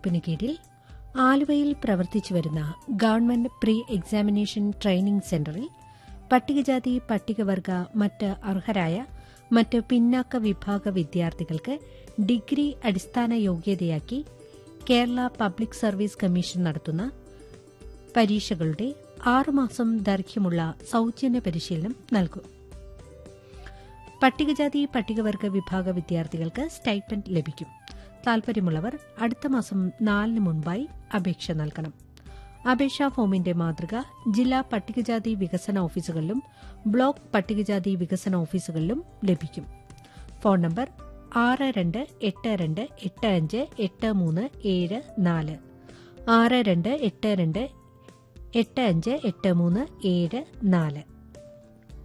വകുപ്പിന് കീഴിൽ ആലുവയിൽ പ്രവർത്തിച്ചു വരുന്ന ഗവൺമെന്റ് പ്രീ എക്സാമിനേഷൻ ട്രെയിനിംഗ് സെന്ററിൽ പട്ടികജാതി പട്ടികവർഗ മറ്റ് അർഹരായ മറ്റ് പിന്നാക്ക വിഭാഗ വിദ്യാർത്ഥികൾക്ക് ഡിഗ്രി അടിസ്ഥാന യോഗ്യതയാക്കി കേരള പബ്ലിക് സർവീസ് കമ്മീഷൻ നടത്തുന്ന പരീക്ഷകളുടെ ആറുമാസം ദൈർഘ്യമുള്ള സൌജന്യ പരിശീലനം നൽകും പട്ടികജാതി പട്ടികവർഗ വിഭാഗ വിദ്യാർത്ഥികൾക്ക് സ്റ്റൈപ്പൻഡ് ലഭിക്കും താൽപര്യമുള്ളവർ അടുത്ത മാസം നാലിന് മുൻപായി അപേക്ഷ നൽകണം അപേക്ഷാ ഫോമിന്റെ മാതൃക ജില്ലാ പട്ടികജാതി വികസന ഓഫീസുകളിലും ബ്ലോക്ക് പട്ടികജാതി വികസന ഓഫീസുകളിലും ലഭിക്കും ഫോൺ നമ്പർ ആറ് രണ്ട് എട്ട് രണ്ട് എട്ട് അഞ്ച് എട്ട് മൂന്ന് ഏഴ് നാല് ആറ് രണ്ട് എട്ട് രണ്ട് എട്ട് അഞ്ച് എട്ട് മൂന്ന് ഏഴ് നാല്